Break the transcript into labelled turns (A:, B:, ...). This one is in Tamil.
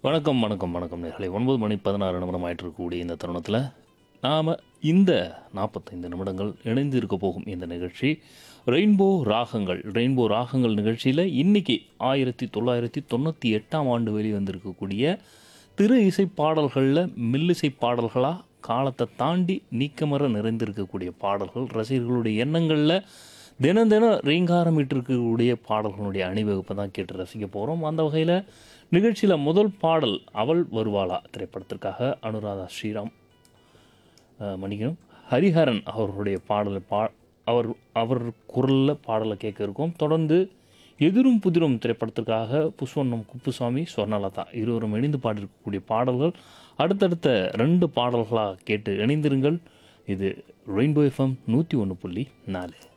A: வணக்கம் வணக்கம் வணக்கம் நேர்களை ஒன்பது மணி பதினாறு நிமிடம் ஆயிட்டு இருக்கக்கூடிய இந்த தருணத்தில் நாம் இந்த நாற்பத்தைந்து நிமிடங்கள் இணைந்து இருக்க போகும் இந்த நிகழ்ச்சி ரெயின்போ ராகங்கள் ரெயின்போ ராகங்கள் நிகழ்ச்சியில் இன்னைக்கு ஆயிரத்தி தொள்ளாயிரத்தி தொண்ணூற்றி எட்டாம் ஆண்டு வெளிவந்திருக்கக்கூடிய திரு இசை பாடல்களில் மில்லிசை பாடல்களாக காலத்தை தாண்டி நீக்கமர நிறைந்திருக்கக்கூடிய பாடல்கள் ரசிகர்களுடைய எண்ணங்களில் தினம் தினம் ரீங்காரமிட்டு இருக்கக்கூடிய பாடல்களுடைய அணிவகுப்பை தான் கேட்டு ரசிக்க போகிறோம் அந்த வகையில் நிகழ்ச்சியில் முதல் பாடல் அவள் வருவாளா திரைப்படத்திற்காக அனுராதா ஸ்ரீராம் அஹ், மன்னிக்கணும் ஹரிஹரன் அவர்களுடைய பாடலை பா அவர் அவர் குரலில் பாடலை கேட்க இருக்கோம் தொடர்ந்து எதிரும் புதிரும் திரைப்படத்திற்காக புஷ்வண்ணம் குப்புசாமி ஸ்வர்ணலதா இருவரும் இணைந்து பாடியிருக்கக்கூடிய பாடல்கள் அடுத்தடுத்த ரெண்டு பாடல்களாக கேட்டு இணைந்திருங்கள் இது ரெயின்போ எஃப்எம் நூற்றி ஒன்று புள்ளி நாலு